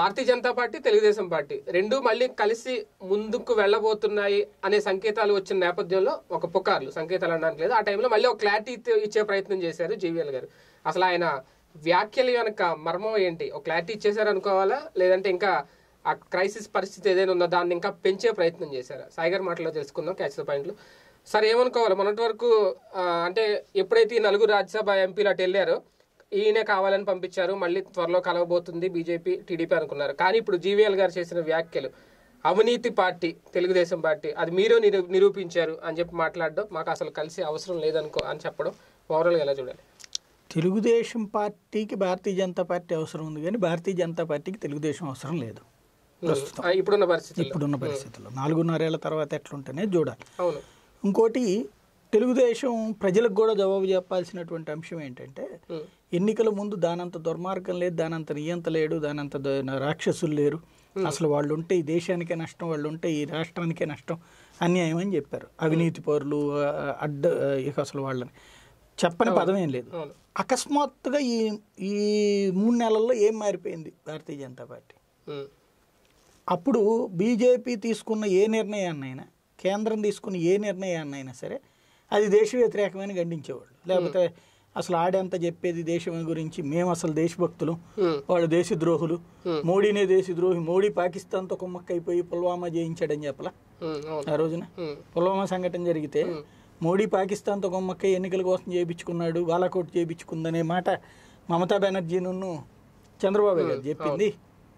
భారతీయ Janata party Telugudesam party రెండు మళ్ళీ కలిసి ముందుకు వెళ్ళబోతున్నాయి అనే సంకేతాలు వచ్చిన నేపథ్యంలో ఒక పుకార్లు సంకేతాలు అనడానికి లేదు ఆ టైంలో మళ్ళీ ఒక క్లారిటీ ఇచ్చే ప్రయత్నం చేశారు జీవీఎల్ గారు అసలు ఆయన వ్యాఖ్యలు వెనక మర్మం ఏంటి ఒక క్లారిటీ ఇచ్చేసారు అనుకోవాలా లేదంటే ఇంకా ఆ క్రైసిస్ పరిస్థితి ఏదైనా ఉందో దాన్ని ఇంకా పెంచే ప్రయత్నం చేశారా సాయి గారి మాటలో తెలుసుకుందాం క్యాచ్ ద పాయింట్లు సార్ ఏమనుకోవాలి మొన్నటి వరకు ఆ, అంటే ఎప్పుడైతే ఈ నలుగురు రాజ్యసభ ఎంపీలు అటు వెళ్ళారో ఈయనే కావాలని పంపించారు మళ్ళీ త్వరలో కలవబోతుంది బీజేపీ టీడీపీ అనుకున్నారు కానీ ఇప్పుడు జీవీఎల్ గారు చేసిన వ్యాఖ్యలు అవినీతి పార్టీ తెలుగుదేశం పార్టీ అది మీరు నిరూ నిరూపించారు అని చెప్పి మాట్లాడడం మాకు అసలు కలిసి అవసరం లేదనుకో అని చెప్పడం ఓవరాల్గా ఎలా చూడాలి తెలుగుదేశం పార్టీకి భారతీయ జనతా పార్టీ అవసరం ఉంది కానీ భారతీయ జనతా పార్టీకి తెలుగుదేశం అవసరం లేదు ప్రస్తుతం ఆ, ఇప్పుడున్న పరిస్థితి ఇప్పుడున్న పరిస్థితుల్లో నాలుగున్నరేళ్ల తర్వాత ఎట్లుంటేనే చూడాలి అవును ఇంకోటి తెలుగుదేశం ప్రజలకు కూడా జవాబు చెప్పాల్సినటువంటి అంశం ఏంటంటే ఉమ్, ఎన్నికల ముందు దానంత దుర్మార్గం లేదు దానంత నియంత లేడు దానంత ద- రాక్షసులు లేరు అసలు వాళ్ళు ఉంటే ఈ దేశానికే నష్టం వాళ్ళు ఉంటే ఈ రాష్ట్రానికే నష్టం అన్యాయం అని చెప్పారు అవినీతి పౌరులు ఆ, అడ్డ ఆ, ఇక అసలు వాళ్ళని చెప్పని పదం ఏం లేదు అవును అకస్మాత్తుగా ఈ ఈ మూడు నెలల్లో ఏం మారిపోయింది భారతీయ జనతా పార్టీ ఉమ్, అప్పుడు బీజేపీ తీసుకున్న ఏ నిర్ణయాన్నైనా కేంద్రం తీసుకున్న ఏ నిర్ణయాన్నైనా సరే అది దేశ వ్యతిరేకమైన ఖండించేవాళ్ళు లేకపోతే అసలు ఆడేంత చెప్పేది దేశం గురించి మేము అసలు దేశభక్తులు ఉమ్, వాళ్ళు దేశద్రోహులు మోడీనే దేశద్రోహి మోడీ పాకిస్తాన్తో కుమ్మక్కైపోయి పుల్వామా జయించాడని చెప్పలా ఉమ్, అవును ఆ రోజున ఉమ్, పుల్వామా సంఘటన జరిగితే మోడీ పాకిస్తాన్తో కుమ్మక్కై ఎన్నికల కోసం చేయించుకున్నాడు బాలాకోట్ చేయించుకుందనే మాట మమతా బెనర్జీ నున్ను చంద్రబాబు గారు చెప్పింది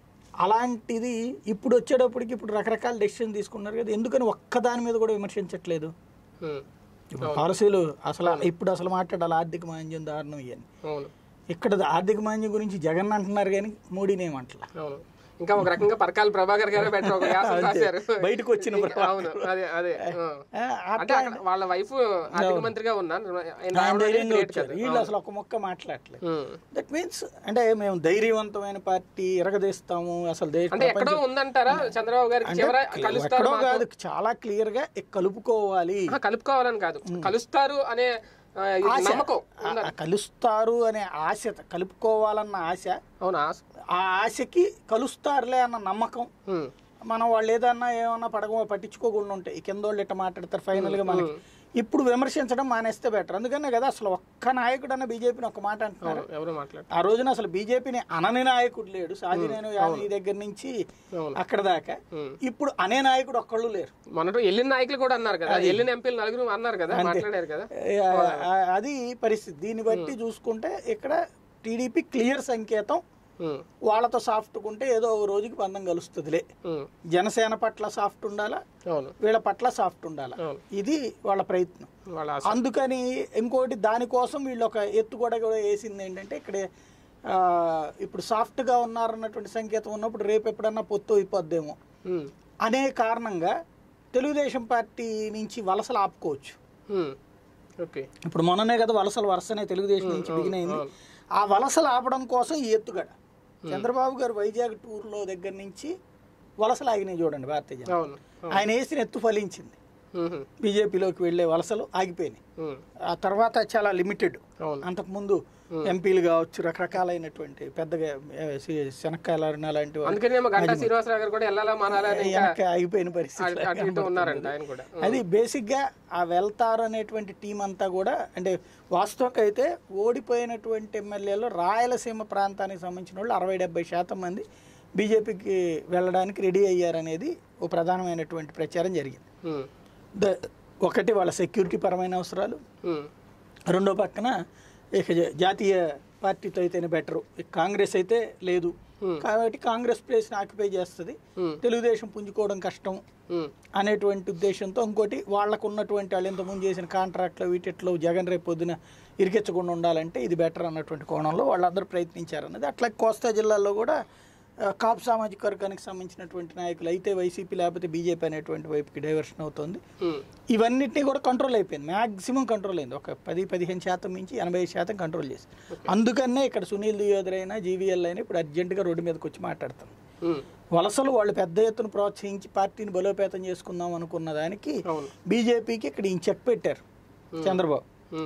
అలాంటిది ఇప్పుడు వచ్చేటప్పటికి ఇప్పుడు రకరకాల డెసిషన్ తీసుకున్నారు కదా ఎందుకని ఒక్క దాని మీద కూడా విమర్శించట్లేదు ఉమ్, ఇప్పుడు పాలసీలు అసలు ఇప్పుడు అసలు మాట్లాడాలి ఆర్థిక మాంద్యం దారుణం ఇవన్నీ అవును ఇక్కడ ఆర్థిక మాంద్యం గురించి జగన్ అంటున్నారు కానీ మోడీని ఏమంటలా అవును ఇంకా ఒక రకంగా పరకాల ప్రభాకర్ గారే బెటర్ ఒక వ్యాసం అంతే. రాశారు బయటకు వచ్చిన ఇంకా- అవును అదే అదే ఆ. ఆ, అంటే అక్కడ వాళ్ళ వైఫ్ ఆర్థిక మంత్రిగా ఉన్నా ఆయన రావడం అనేది ధైర్యంగా great వచ్చారు కదా. వీళ్ళు అసలు ఒక మొక్క మాట్లాడలేదు ఉమ్. దట్ మీన్స్ అంటే మేము ధైర్యవంతమైన పార్టీ ఎరగదీస్తాము అసలు దేశ అంటే ఎక్కడో ఉందంటారా చంద్రబాబు గారికి చివర కలుస్తారు ఎక్కడో కాదు చాలా క్లియర్ గా ఇక కలుపుకోవాలి ఆ, కలుపుకోవాలని కాదు కలుస్తారు అనే ఆ, ఇది నమ్మకం ఆ- ఆ కలుస్తారు అనే ఆశ కలుపుకోవాలన్న ఆశ అవునా ఆ ఆశకి కలుస్తారులే అన్న నమ్మకం ఉమ్. మనం వాళ్ళు ఏదన్నా ఏమన్నా పడక పట్టించుకోకుండా ఉంటాయి ఈ కింద వాళ్ళు ఇట్లా మాట్లాడతారు ఫైనల్ గా మనకి ఇప్పుడు విమర్శించడం మానేస్తే బెటర్ అందుకనే కదా అసలు ఒక్క నాయకుడు అన్న బీజేపీని ఒక మాట అంటున్నారు అవును, ఎవరు మాట్లాడు ఆ రోజున అసలు బీజేపీని అనని నాయకుడు లేడు సాది నేను యాదవ్ దగ్గర నుంచి అవును. అక్కడ దాకా ఉమ్. ఇప్పుడు అనే నాయకుడు ఒక్కళ్ళు లేరు మొన్నటి వెళ్ళిన నాయకులు కూడా అన్నారు కదా వెళ్ళిన ఎంపీలు నలుగురు అన్నారు కదా మాట్లాడారు కదా ఏ, ఆ, అది పరిస్థితి దీన్ని బట్టి చూసుకుంటే ఇక్కడ టీడీపీ క్లియర్ సంకేతం ఉమ్, వాళ్ళతో సాఫ్ట్ ఉంటే ఏదో ఒక రోజుకి బంధం కలుస్తుందిలే ఉమ్, జనసేన పట్ల సాఫ్ట్ ఉండాలా అవును వీళ్ళ పట్ల సాఫ్ట్ ఉండాలా అవును. ఇది వాళ్ళ ప్రయత్నం వాళ్ళ ఆశ. అందుకని ఇంకోటి దానికోసం వీళ్ళు ఒక ఎత్తు కూడా కూడా వేసింది ఏంటంటే ఇక్కడ ఆ, ఇప్పుడు సాఫ్ట్గా ఉన్నారన్నటువంటి సంకేతం ఉన్నప్పుడు రేపు ఎప్పుడన్నా పొత్తు అయిపోద్దేమో ఉమ్, అనే కారణంగా తెలుగుదేశం పార్టీ నుంచి వలసలు ఆపుకోవచ్చు ఉమ్, ఓకే ఇప్పుడు మొన్ననే కదా వలసలు వరుసనే తెలుగుదేశం నుంచి బిగిన్ అయింది ఆ వలసలు ఆపడం కోసం ఈ ఎత్తుగడ చంద్రబాబు గారు వైజాగ్ టూర్లో దగ్గర నుంచి వలసలు ఆగినాయి చూడండి భారతీయ జనతా అవును ఆయన వేసిన ఎత్తు ఫలించింది ఉమ్, బీజేపీలోకి వెళ్ళే వలసలు ఆగిపోయినాయి ఉమ్, ఆ తర్వాత చాలా లిమిటెడ్ అవును అంతకుముందు ఎంపీలు కావచ్చు రకరకాలైనటువంటి పెద్దగా ఏ, సి- శనక్కాయల లాంటి వాళ్ళు అందుకని ఏమో గంటా శ్రీనివాసరావు గారు కూడా వెళ్ళాలా మానాలా అని ఇంకా వెనక్కి ఆగిపోయిన పరిస్థితి అటు ఇటు ఉన్నారంట ఆయన కూడా అది బేసిక్గా ఆ వెళ్తారు అనేటువంటి టీం అంతా కూడా అంటే వాస్తవంగా అయితే ఓడిపోయినటువంటి ఎమ్మెల్యేలు రాయలసీమ ప్రాంతానికి సంబంధించిన వాళ్ళు అరవై డెబ్బై శాతం మంది బీజేపీకి వెళ్ళడానికి రెడీ అయ్యారనేది ఓ ప్రధానమైనటువంటి ప్రచారం జరిగింది ఉమ్, ద- ఒకటి వాళ్ళ సెక్యూరిటీ పరమైన అవసరాలు ఉమ్, రెండో పక్కన ఇక జా- జాతీయ పార్టీతో అయితేనే బెటరు కాంగ్రెస్ అయితే లేదు కాబట్టి కాంగ్రెస్ ప్లేస్ని ఆక్యుపై చేస్తుంది Hmm. తెలుగుదేశం పుంజుకోవడం కష్టం ఉమ్, అనేటువంటి ఉద్దేశంతో ఇంకోటి వాళ్ళకు ఉన్నటువంటి వాళ్ళు ఇంతకుముందు చేసిన కాంట్రాక్ట్లు వీటిట్లో జగన్ రేపు పొద్దున ఇరికించకుండా ఉండాలంటే ఇది బెటర్ అన్నటువంటి కోణంలో వాళ్ళందరూ ప్రయత్నించారన్నది అట్లా కోస్తా జిల్లాలో కూడా ఆ, కాపు సామాజిక వర్గానికి సంబంధించినటువంటి నాయకులు అయితే వైసీపీ లేకపోతే బీజేపీ అనేటువంటి వైపుకి డైవర్షన్ అవుతుంది ఉమ్, ఇవన్నిటినీ కూడా కంట్రోల్ అయిపోయింది మ్యాక్సిమం కంట్రోల్ అయింది ఒక పది పదిహేను శాతం నుంచి ఎనభై ఐదు శాతం కంట్రోల్ చేసి అందుకనే ఇక్కడ సునీల్ దియోదర్ అయినా జీవీఎల్ అయినా ఇప్పుడు అర్జెంటుగా రోడ్డు మీదకి వచ్చి మాట్లాడతాం ఉమ్, వలసలు వాళ్ళు పెద్ద ఎత్తున ప్రోత్సహించి పార్టీని బలోపేతం చేసుకుందాం అనుకున్న దానికి అవును బీజేపీకి ఇక్కడ ఈయన చెక్ పెట్టారు చంద్రబాబు ఉమ్,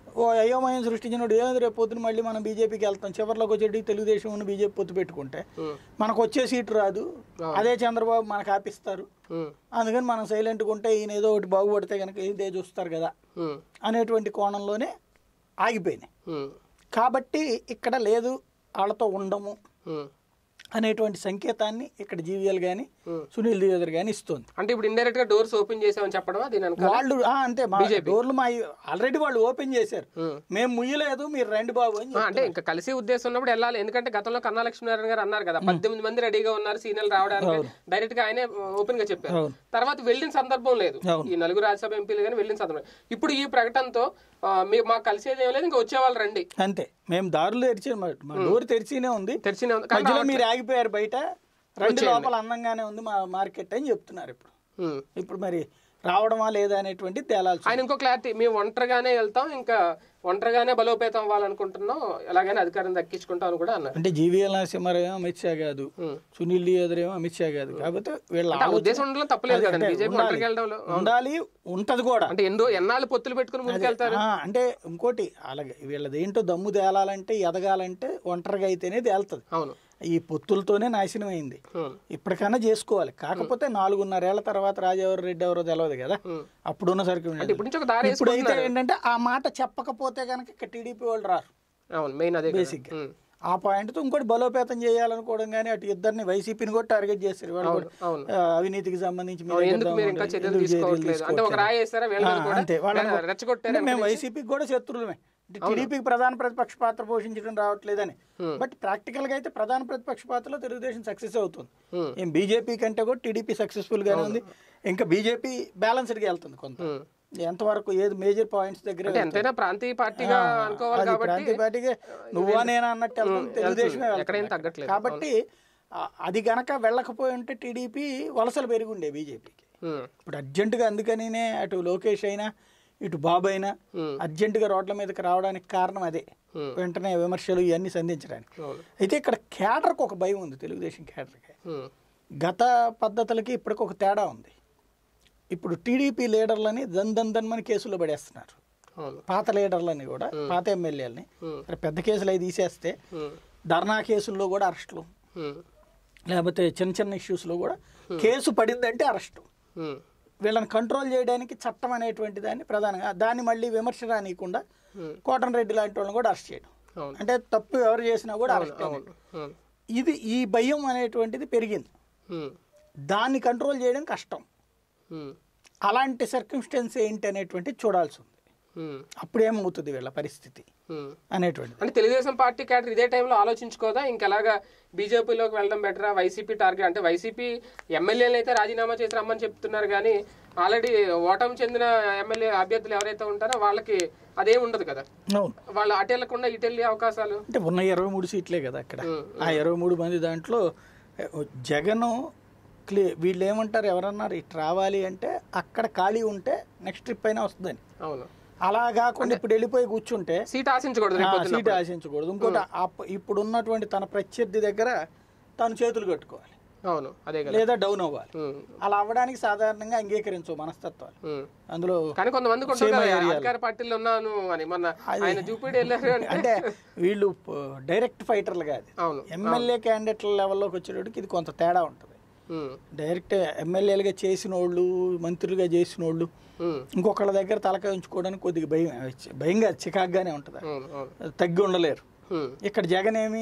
ఓ అయోమయం సృష్టించినప్పుడు ఏమైంది రేపు పొద్దున మళ్ళీ మనం బీజేపీకి వెళ్తాం చివరిలోకి వచ్చేటి తెలుగుదేశం ఉన్న బీజేపీ పొత్తు పెట్టుకుంటే ఉమ్, మనకు వచ్చే సీటు రాదు అదే చంద్రబాబు మనకు ఆపిస్తారు ఉమ్, అందుకని మనం సైలెంట్గా ఉంటే ఈయన ఏదో ఒకటి బాగుపడితే కనుక ఇదే చూస్తారు కదా ఉమ్, అనేటువంటి కోణంలోనే ఆగిపోయినాయి ఉమ్, కాబట్టి ఇక్కడ లేదు వాళ్ళతో ఉండము ఉమ్, అనేటువంటి సంకేతాన్ని ఇక్కడ జీవీఎల్ కానీ Hmm. సునీల్ దియోదర్ కానీ ఇస్తుంది అంటే ఇప్పుడు ఇండైరెక్ట్ గా డోర్స్ ఓపెన్ చేసామని చెప్పడమా దీని వెనకాల? వాళ్ళు ఆ, అంతే మా డోర్లు మా ఆల్రెడీ వాళ్ళు ఓపెన్ చేశారు ఉమ్. మేము ముయ్యలేదు మీరు రండి బాబు అని ఆ, చెప్పి. అంటే ఇంకా కలిసి ఉద్దేశం ఉన్నప్పుడు వెళ్ళాలి ఎందుకంటే గతంలో కన్నా లక్ష్మీనారాయణ గారు అన్నారు కదా పద్దెనిమిది మంది రెడీగా ఉన్నారు సీనియర్లు రావడానికి డైరెక్ట్ గా ఆయనే ఓపెన్ గా చెప్పారు అవును. తర్వాత వెళ్ళిన సందర్భం లేదు అవును. ఈ నలుగురు రాజ్యసభ ఎంపీలు కానీ వెళ్ళిన సందర్భం లేదు. ఇప్పుడు ఈ ప్రకటనతో ఆ, మీ మాకు కలిసేది ఏం లేదు ఇంకా వచ్చేవాళ్ళు రండి అంతే మేము దారులు తెరిచి మా మా డోర్ తెరిచినే ఉంది తెరిచినే ఉంది కానీ మధ్యలో మీరు ఆగిపోయారు బయట రెండు లోపల అందంగానే ఉంది మా మార్కెట్ అని చెప్తున్నారు ఇప్పుడు ఉమ్. ఇప్పుడు మరి రావడమా లేదా అనేటువంటి తేలాల్సి ఆయన ఇంకో క్లారిటీ మేము ఒంటరిగానే వెళ్తాం ఇంకా ఒంటరిగానే బలోపేతం అవ్వాలనుకుంటున్నాం ఎలాగైనా అధికారం దక్కించుకుంటాం అని కూడా అన్నారు అంటే జీవీఎల్ నరసింహారావు ఏమో అమిత్ షా కాదు ఉమ్. సునీల్ దియోదర్ ఏమో అమిత్ షా కాదు కాకపోతే వీళ్ళ అంటే ఆ ఆలోచన ఉద్దేశం ఉండడం తప్పలేదు అదే, కదండి అంటే బీజేపీ ఉండాలి. ఒంటరికి వెళ్ళడంలో ఉండాలి ఉంటది కూడా అంటే ఎన్నో ఎన్నాళ్ళు పొత్తులు పెట్టుకుని ముందుకెళ్తారు ఆ, అంటే ఇంకోటి అలాగే వీళ్ళది ఏంటో దమ్ము తేలాలంటే ఎదగాలంటే ఒంటరిగా అయితేనే తేలుతుంది అవును ఈ పొత్తులతోనే నాశనం అయింది ఉమ్. ఇప్పటికైనా చేసుకోవాలి కాకపోతే నాలుగున్నరేళ్ల తర్వాత రాజావరి రెడ్డి ఎవరో తెలియదు కదా ఉమ్. అప్పుడున్న సరికి అంటే ఇప్పటి నుంచి ఒక దారి ఇప్పుడైతే ఏంటంటే ఆ మాట చెప్పకపోతే కనుక ఇక్కడ టీడీపీ వాళ్ళు రారు అవును మెయిన్ అదే కదా. బేసిక్గా. ఉమ్. ఆ పాయింట్తో ఇంకోటి బలోపేతం చేయాలనుకోవడం కానీ అటు ఇద్దరిని వైసీపీని కూడా టార్గెట్ చేస్తారు వాళ్ళు కూడా అవును ఆ, అవినీతికి సంబంధించి మీ అవును, దగ్గర ఎందుకు మీరు ఇంకా దమ్ము చర్యలు ఉంది, ఎందుకు తీసుకోవట్లేదు అంటే ఒక రాయి వేస్తారా వీళ్ళ మీద ఆ, కూడా అంతే వాళ్ళని రె- రెచ్చగొట్టారు అంటే మేము వైసీపీకి కూడా శత్రువులమే అంటే టీడీపీకి ప్రధాన ప్రతిపక్ష పాత్ర పోషించడం రావట్లేదని బట్ ప్రాక్టికల్ గా అయితే ప్రధాన ప్రతిపక్ష పాత్రలో తెలుగుదేశం సక్సెస్ అవుతుంది Hmm. ఏం బీజేపీ కంటే కూడా టీడీపీ సక్సెస్ఫుల్ గానే ఉంది ఇంకా బీజేపీ బ్యాలెన్స్డ్ గా వెళ్తుంది కొంత ఉమ్. ఎంతవరకు ఏది మేజర్ పాయింట్స్ దగ్గర అంటే ఎంతైనా ప్రాంతీయ పార్టీగా అనుకోవాలి అది కాబట్టి ప్రాంతీయ పార్టీగా నువ్వా నేనా అన్నట్టు వెళ్తుంది తెలుగుదేశమే వెళ్తుంది. ఎక్కడైనా తగ్గట్లేదు కాబట్టి ఆ, అది గనక వెళ్ళకపోయి ఉంటే టీడీపీ వలసలు పెరిగి ఉండే బీజేపీకి ఉమ్. ఇప్పుడు అర్జెంటుగా అందుకనినే అటు లోకేష్ అయినా ఇటు బాబు అయినా ఉమ్. అర్జెంటుగా రోడ్ల మీదకి రావడానికి కారణం అదే ఉమ్. వెంటనే విమర్శలు ఇవన్నీ సంధించడానికి అవును అయితే ఇక్కడ కేడర్కి ఒక భయం ఉంది తెలుగుదేశం కేడర్కి ఉమ్. గత పద్ధతులకి ఇప్పటికి ఒక తేడా ఉంది ఇప్పుడు టీడీపీ లీడర్లని దన్ దన్ దన్మని కేసులో పడేస్తున్నారు అవును పాత లీడర్లని కూడా పాత ఎమ్మెల్యేలని ఉమ్. మరి పెద్ద కేసులు అవి తీసేస్తే ఉమ్. ధర్నా కేసుల్లో కూడా అరెస్టులు ఉమ్. లేకపోతే చిన్న చిన్న ఇష్యూస్లో కూడా కేసు పడిందంటే అరెస్టు ఉమ్. వీళ్ళని కంట్రోల్ చేయడానికి చట్టం అనేటువంటి దాన్ని ప్రధానంగా దాన్ని మళ్ళీ విమర్శ రానియకుండా Hmm. కోటన్ రెడ్డి లాంటి వాళ్ళని కూడా అరెస్ట్ చేయడం అవును అంటే తప్పు ఎవరు చేసినా కూడా అరెస్ట్ అవును అవును ఇది ఈ భయం అనేటువంటిది పెరిగింది ఉమ్. దాన్ని కంట్రోల్ చేయడం కష్టం ఉమ్. అలాంటి సర్కమ్స్టెన్స్ ఏంటి అనేటువంటి చూడాల్సి ఉంది ఉమ్. అప్పుడేమవుతుంది వీళ్ళ పరిస్థితి ఉమ్. అనేటువంటిది అంటే తెలుగుదేశం పార్టీ క్యాడర్ ఇదే టైంలో ఆలోచించుకోదా ఇంకెలాగా బీజేపీలోకి వెళ్ళడం బెటరా వైసీపీ టార్గెట్ అంటే వైసీపీ ఎమ్మెల్యేలు అయితే రాజీనామా చేసి రమ్మని చెప్తున్నారు కానీ ఆల్రెడీ ఓటమి చెందిన ఎమ్మెల్యే అభ్యర్థులు ఎవరైతే ఉంటారో వాళ్ళకి అదేం ఉండదు కదా అవును వాళ్ళు అటు వెళ్ళకుండా ఇటు వెళ్ళే అవకాశాలు అంటే ఉన్న ఇరవై మూడు సీట్లే కదా అక్కడ ఉమ్. ఆ ఇరవై మూడు మంది దాంట్లో ఏ, జగన్ క్లీ వీళ్ళు ఏమంటారు ఎవరన్నారు ఇటు రావాలి అంటే అక్కడ ఖాళీ ఉంటే నెక్స్ట్ ట్రిప్ అయినా వస్తుందని అవును అలా కాకుండా ఇప్పుడు వెళ్ళిపోయి కూర్చుంటే సీట్ ఆశించకూడదు రేపు ఆ, పొద్దున్న. సీట్ ఆశించకూడదు ఇంకోటి అప్ప- ఇప్పుడు ఉన్నటువంటి తన ప్రత్యర్థి దగ్గర తను చేతులు కట్టుకోవాలి అవును అదే కదా లేదా డౌన్ అవ్వాలి ఉమ్. అలా అవ్వడానికి సాధారణంగా అంగీకరించు మనస్తత్వాలు ఉమ్. అందులో కానీ కొంతమంది కొంటారు కదా, అధికార పార్టీలో ఉన్నాను అని మొన్న ఆయన చూపిడి వెళ్ళారు అంటే అంటే వీళ్ళు డైరెక్ట్ ఫైటర్లు కాదు అవును ఎమ్మెల్యే క్యాండిడేట్ల లెవెల్లోకి వచ్చేటప్పటికి ఇది కొంత తేడా ఉంటుంది ఉమ్. డైరెక్ట్ ఎమ్మెల్యేలుగా చేసిన వాళ్ళు మంత్రులుగా చేసిన వాళ్ళు ఉమ్. ఇంకొకళ్ళ దగ్గర తలకాయ ఉంచుకోవడానికి కొద్దిగా భయం భయంగా చికాగ్గానే ఉంటుంది అవును అవును తగ్గి ఉండలేరు ఉమ్. ఇక్కడ జగన్ ఏమి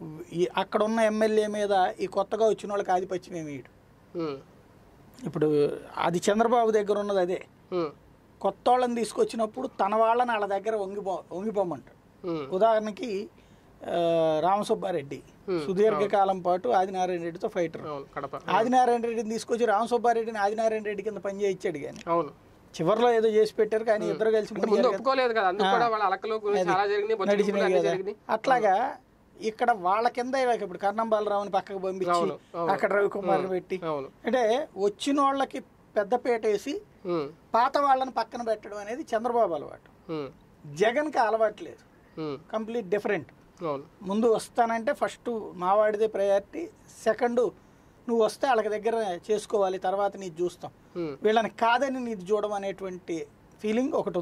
ఈ అక్కడ ఉన్న ఎమ్మెల్యే మీద ఈ కొత్తగా వచ్చిన వాళ్ళకి ఆధిపత్యం ఏమి ఇయ్యడు. ఉమ్. ఇప్పుడు అది చంద్రబాబు దగ్గర ఉన్నది అదే ఉమ్. కొత్త వాళ్ళని తీసుకొచ్చినప్పుడు తన వాళ్ళని వాళ్ళ దగ్గర వంగిపో వంగిపోమంటాడు ఉమ్. ఉదాహరణకి ఆ, రామసుబ్బారెడ్డి సుదీర్ఘకాలం పాటు ఆదినారాయణ రెడ్డితో ఫైటర్ అవును కడప ఆదినారాయణ రెడ్డిని తీసుకొచ్చి రామసుబ్బారెడ్డిని ఆదినారాయణ రెడ్డి కింద పని చేయించాడు కానీ అవును చివరిలో ఏదో చేసి పెట్టారు కానీ ఇద్దరు కలిసి అంటే ముందు ఒప్పుకోలేదు కదా అందుకు కూడా వాళ్ళ అలకలు గురించి చాలా జరిగినాయి బొచ్చు నడిచినాయి గుంపులు అన్నీ కదా జరిగినాయి అట్లాగా ఇక్కడ వాళ్ళ కింద ఇవాళ ఇప్పుడు కర్ణం బాలరావుని పక్కకు పంపించి అవును, అవును. అక్కడ రవికుమార్ని పెట్టి అవును అంటే వచ్చిన వాళ్ళకి పెద్దపేట వేసి ఉమ్. పాత వాళ్ళని పక్కన పెట్టడం అనేది చంద్రబాబు అలవాటు ఉమ్. జగన్కి అలవాటు లేదు ఉమ్. కంప్లీట్ డిఫరెంట్ అవును ముందు వస్తానంటే ఫస్ట్ మావాడిదే ప్రయారిటీ సెకండ్ నువ్వు వస్తే వాళ్ళకి దగ్గర చేసుకోవాలి తర్వాత నీది చూస్తాం ఉమ్. వీళ్ళని కాదని నీది చూడడం అనేటువంటి ఫీలింగ్ ఒకటి ఉంది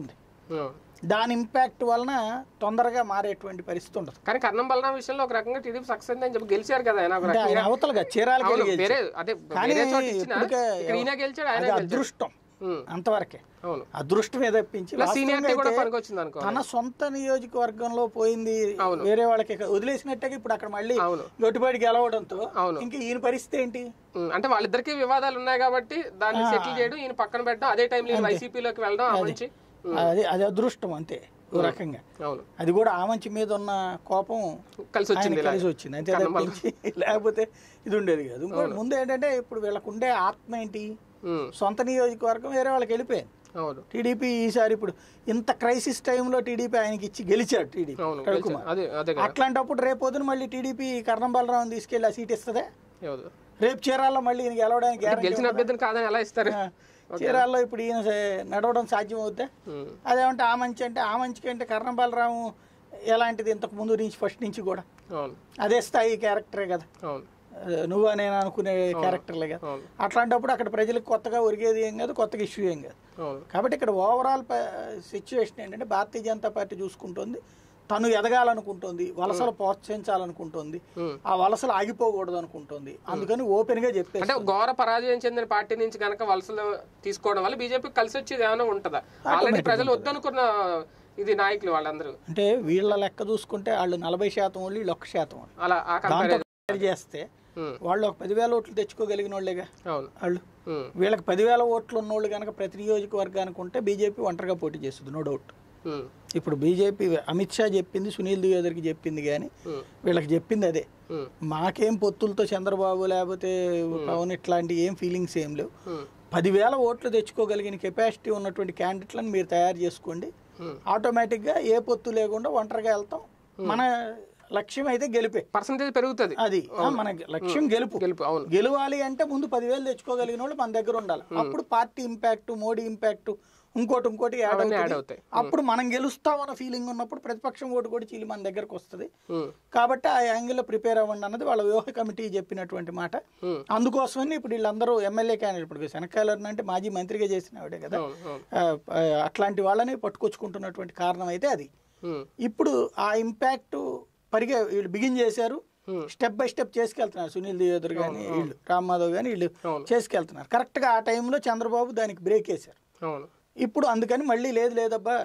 ఉం. దాని ఇంపాక్ట్ వలన తొందరగా మారేటువంటి పరిస్థితి ఉండదు కానీ కర్ణం బలరాం విషయంలో ఒక రకంగా టీడీపీ సక్సెస్ అయిందని చెప్పి గెలిచారు కదా ఆయన ఒక అంటే ఆయన రకంగా అవతలగా చీరాలకి అవును, వెళ్ళి వేరే గెలిచాడు. అదే కానీ వేరే చోట ఇచ్చినా ఇప్పటికే ఇక్కడ ఈయన గెలిచాడు ఆయన అది గెలిచాడు అదృష్టం ఉం. అంతవరకే అవును అదృష్టం మీద తప్పించి ప్లస్ వాస్తవంగా సీనియారిటీ కూడా అయితే పనికొచ్చింది అనుకో తన సొంత నియోజకవర్గంలో పోయింది అవును. వేరే వాళ్ళకి ఇక వదిలేసినట్టుగా ఇప్పుడు అక్కడ మళ్ళీ అవును గొట్టుబడి గెలవడంతో అవును. ఇంకా ఈయన పరిస్థితి ఏంటి ఉం, అంటే వాళ్ళిద్దరికి వివాదాలు ఉన్నాయి కాబట్టి దాన్ని సెటిల్ చేయడం ఈయన పక్కన పెట్టడం అదే టైంలో ఈయన వైసీపీలోకి వెళ్ళడం ఆ మంచి అది అది అదృష్టం అంతే ఓ రకంగా అవును అది కూడా ఆ మంచి మీద ఉన్న కోపం కలిసి ఆయన వచ్చింది ఇలా. కలిసి వచ్చింది అంతే తప్పించి లేకపోతే ఇది ఉండేది కాదు ఇంకోటి ముందు ఏంటంటే ఇప్పుడు వీళ్ళకు ఉండే ఆత్మ ఏంటి ఉం, సొంత నియోజకవర్గం వేరే వాళ్ళకి వెళ్ళిపోయింది అవును టీడీపీ ఈసారి ఇప్పుడు ఇంత క్రైసిస్ టైంలో టీడీపీ ఆయనకి ఇచ్చి గెలిచాడు టీడీపీ అవును రవికుమార్ అదే అదే కదా అట్లాంటప్పుడు రేపు పొద్దున మళ్ళీ టీడీపీ కర్ణం బలరాం తీసుకెళ్ళి ఆ సీట్ ఇస్తుందే ఎవరు? రేపు చీరాల్లో మళ్ళీ ఈయన గెలవడానికి guarantee గెలిచిన అభ్యర్థిని కాదని ఎలా ఇస్తారు ఆ, చీరాల్లో ఇప్పుడు ఈయన సే- నడవడం సాధ్యం అవుద్దా ఉం, అదేమంటే ఆ మంచి అంటే ఆ మంచికి అంటే కర్ణం బలరాము ఎలాంటిది ఇంతకు ముందు నుంచి ఫస్ట్ నుంచి కూడా అవును అదే స్థాయి క్యారెక్టరే కదా అవును ఆ, నువ్వు నేను అనుకునే క్యారెక్టర్లే కదా అవును అట్లాంటప్పుడు అక్కడ ప్రజలకు కొత్తగా ఒరిగేది ఏం కాదు కొత్తగా ఇష్యూ ఏం కాదు అవును కాబట్టి ఇక్కడ ఓవరాల్ సిచ్యువేషన్ ఏంటంటే భారతీయ జనతా పార్టీ చూసుకుంటుంది తను ఎదగాలనుకుంటుంది వలసలు ప్రోత్సహించాలనుకుంటుంది ఉం. ఆ వలసలు ఆగిపోకూడదు అనుకుంటుంది అందుకని ఓపెన్ గా చెప్పేసి అంటే ఘోర పరాజయం చెందిన పార్టీ నుంచి కనుక వలసలు తీసుకోవడం వల్ల బీజేపీ కలిసి వచ్చేది ఏమైనా ఉంటుందా ఆల్రెడీ ప్రజలు వద్దనుకున్న ఇది నాయకులు వాళ్ళందరూ అంటే వీళ్ళ లెక్క చూసుకుంటే వాళ్ళు నలభై శాతం వాళ్ళు వీళ్ళు ఒక్క శాతం వాళ్ళు అలా ఆ దాంతో కంపారిజన్ compare చేస్తే వాళ్ళు ఒక పదివేల ఓట్లు తెచ్చుకోగలిగిన వాళ్ళేగా అవును వాళ్ళు ఉం, వీళ్ళకి పదివేల ఓట్లు ఉన్నోళ్ళు కనుక ప్రతి నియోజకవర్గానికి ఉంటే బీజేపీ ఒంటరిగా పోటీ చేస్తుంది నో డౌట్ ఉం, ఇప్పుడు బీజేపీ అమిత్ షా చెప్పింది సునీల్ ద్వివేదర్కి చెప్పింది కానీ ఉం, వీళ్ళకి చెప్పింది అదే ఉం, మాకేం పొత్తులతో చంద్రబాబు లేకపోతే పవన్ ఇట్లాంటి ఏం ఫీలింగ్స్ ఏం లేవు ఉం, పదివేల ఓట్లు తెచ్చుకోగలిగిన కెపాసిటీ ఉన్నటువంటి క్యాండిడేట్లను మీరు తయారు చేసుకోండి ఉం. ఆటోమేటిక్గా ఏ పొత్తు లేకుండా ఒంటరిగా వెళ్తాం మన లక్ష్యం అయితే గెలిపే పర్సంటేజ్ పెరుగుతుంది అది ఆ, మన లక్ష్యం గెలుపు గెలుపు అవును గెలవాలి అంటే ముందు పదివేలు తెచ్చుకోగలిగిన వాళ్ళు మన దగ్గర ఉండాలి అప్పుడు పార్టీ ఇంపాక్ట్ మోడీ ఇంపాక్ట్ ఇంకోటి ఇంకోటి యాడ్ అవన్నీ యాడ్ అవుతుంది అవుతాయి అప్పుడు మనం గెలుస్తామన్న ఫీలింగ్ ఉన్నప్పుడు ప్రతిపక్షం ఓటు కూడా చీలి మన దగ్గరకు వస్తుంది ఉం, కాబట్టి ఆ యాంగిల్లో ప్రిపేర్ అవ్వండి అన్నది వాళ్ళ వ్యూహ కమిటీ చెప్పినటువంటి మాట ఉం. అందుకోసమని ఇప్పుడు వీళ్ళందరూ ఎమ్మెల్యే క్యాండిడేట్ ఇప్పుడు శనకాయలర్ని అంటే మాజీ మంత్రిగా చేసిన ఆవిడే కదా అవును అవును ఆ, ఆ, అట్లాంటి వాళ్ళని పట్టుకొచ్చుకుంటున్నటువంటి కారణం అయితే అది ఉం, ఇప్పుడు ఆ ఇంపాక్ట్ పరిగే వీళ్ళు బిగిన్ చేశారు Hmm. స్టెప్ బై స్టెప్ చేసుకెళ్తున్నారు సునీల్ దేవేదర్ కానీ వీళ్ళు రామ్ మాధవ్ కానీ వీళ్ళు అవును. చేసుకెళ్తున్నారు కరెక్ట్గా ఆ టైంలో చంద్రబాబు దానికి బ్రేక్ వేశారు అవును ఇప్పుడు అందుకని మళ్ళీ లేదు లేదబ్బా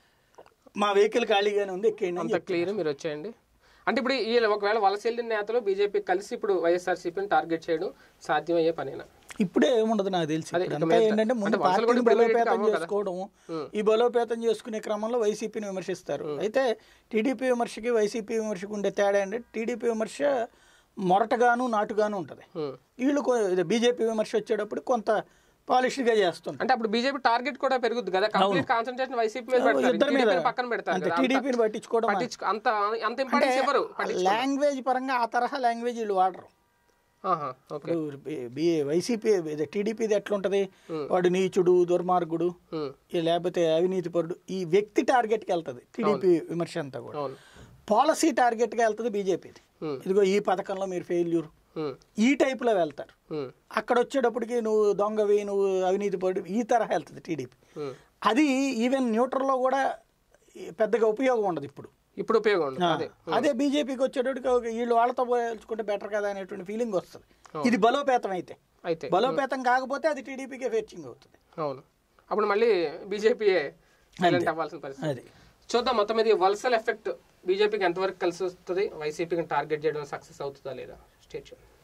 మా వెహికల్ ఖాళీగానే ఉంది ఎక్కేయండి అని అంత క్లియర్ మీరు వచ్చేయండి అంటే ఇప్పుడు ఈ ఒకవేళ వలస వెళ్ళిన నేతలు బీజేపీ కలిసి ఇప్పుడు వైఎస్ఆర్సీపీని టార్గెట్ చేయడం సాధ్యమయ్యే పనేనా ఇప్పుడే ఏముండదు నాకు తెలిసి అదే, ఇప్పుడు ఇక అంతా మీద- ఏంటంటే ముందు అంటే వలసలు కూడా పార్టీని ఇప్పుడు immediate గా బలోపేతం అవ్వవు కదా. చేసుకోవడం ఉం. ఈ బలోపేతం చేసుకునే క్రమంలో వైసీపీని విమర్శిస్తారు అయితే టీడీపీ విమర్శకి వైసీపీ విమర్శకి ఉండే తేడా ఏంటంటే టీడీపీ విమర్శ మొరటగాను నాటుగాను ఉంటుంది ఉం. వీళ్ళు బీజేపీ విమర్శ వచ్చేటప్పుడు కొంత పాలిష్డ్గా చేస్తుంటారు అంటే అప్పుడు బీజేపీ టార్గెట్ కూడా పెరుగుద్ది కదా కంప్లీట్ కాన్సన్ట్రేషన్ వైసీపీ మీద పెడతారు ఇద్దరి మీద TDP ని పక్కన పెడతారు అంతే కదా. టీడీపీని పట్టించుకోవడం పట్టించుకో అంత అంత ఇంపార్టెన్స్ ఇవ్వరు పట్టించుకో లాంగ్వేజ్ పరంగా ఆ తరహా లాంగ్వేజ్ వీళ్ళు వాడరు ఆహా, ఓకే ఇప్పుడు బి- బి- వైసీపీ ఇది టీడీపీది ఎట్లుంటది వాడు నీచుడు దుర్మార్గుడు ఉం, ఈ లేకపోతే అవినీతిపరుడు ఈ వ్యక్తి టార్గెట్కి వెళ్తుంది టీడీపీ విమర్శ అంతా కూడా అవును పాలసీ టార్గెట్గా వెళ్తుంది బీజేపీది ఉం, ఇదిగో ఈ పథకంలో మీరు ఫెయిల్యూర్ ఉం, ఈ టైపులో వెళ్తారు ఉం, అక్కడ వచ్చేటప్పటికి నువ్వు దొంగవి నువ్వు అవినీతిపరుడు ఈ తరహా వెళ్తుంది టీడీపీ ఉం. అది ఈవెన్ న్యూట్రల్లో కూడా పెద్దగా ఉపయోగం ఉండదు ఇప్పుడు ఇప్పుడు ఉపయోగం ఉండదు అదే అదే బీజేపీకి వచ్చేటప్పటికి ఒక వీళ్ళు వాళ్ళతో పోల్చుకుంటే బెటర్ కదా అనేటువంటి ఫీలింగ్ వస్తుంది ఇది బలోపేతం అయితే అయితే బలోపేతం కాకపోతే అది టీడీపీకే ఫెచ్చింగ్ అవుతుంది అవును అప్పుడు మళ్ళీ బీజేపీ సైలెంట్ అవ్వాల్సిన పరిస్థితి అది చూద్దాం మొత్తం మీద ఈ వలసల ఎఫెక్ట్ బీజేపీకి ఎంతవరకు కలిసి వస్తుంది వైసీపీకి టార్గెట్ చేయడం సక్సెస్ అవుతుందా లేదా స్టేట్